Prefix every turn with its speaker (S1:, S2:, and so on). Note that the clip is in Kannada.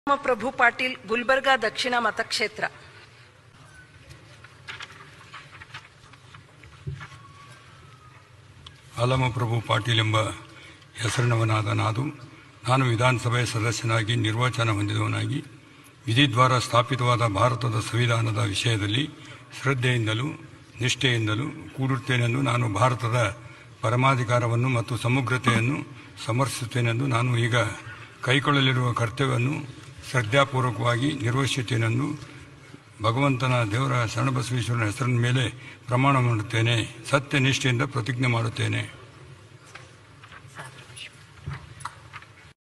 S1: ಪ್ರಭು ಪಾಟೀಲ್ ಗುಲ್ಬರ್ಗಾ ದಕ್ಷಿಣ ಮತಕ್ಷೇತ್ರ
S2: ಆಲಮಪ್ರಭು ಪಾಟೀಲ್ ಎಂಬ ಹೆಸರಿನವನಾದ ನಾದು ನಾನು ವಿಧಾನಸಭೆಯ ಸದಸ್ಯನಾಗಿ ನಿರ್ವಾಚನ ಹೊಂದಿದವನಾಗಿ ವಿಧಿದ್ವಾರ ಸ್ಥಾಪಿತವಾದ ಭಾರತದ ಸಂವಿಧಾನದ ವಿಷಯದಲ್ಲಿ ಶ್ರದ್ಧೆಯಿಂದಲೂ ನಿಷ್ಠೆಯಿಂದಲೂ ಕೂಡುತ್ತೇನೆಂದು ನಾನು ಭಾರತದ ಪರಮಾಧಿಕಾರವನ್ನು ಮತ್ತು ಸಮಗ್ರತೆಯನ್ನು ಸಮರ್ಪಿಸುತ್ತೇನೆಂದು ನಾನು ಈಗ ಕೈಗೊಳ್ಳಲಿರುವ ಕರ್ತವ್ಯವನ್ನು ಶ್ರದ್ಧಾಪೂರ್ವಕವಾಗಿ ನಿರ್ವಹಿಸುತ್ತೇನೆಂದು ಭಗವಂತನ ದೇವರ ಶರಣಬಸವೇಶ್ವರನ ಹೆಸರಿನ ಮೇಲೆ ಪ್ರಮಾಣ ಮಾಡುತ್ತೇನೆ ಸತ್ಯ ನಿಷ್ಠೆಯಿಂದ ಪ್ರತಿಜ್ಞೆ ಮಾಡುತ್ತೇನೆ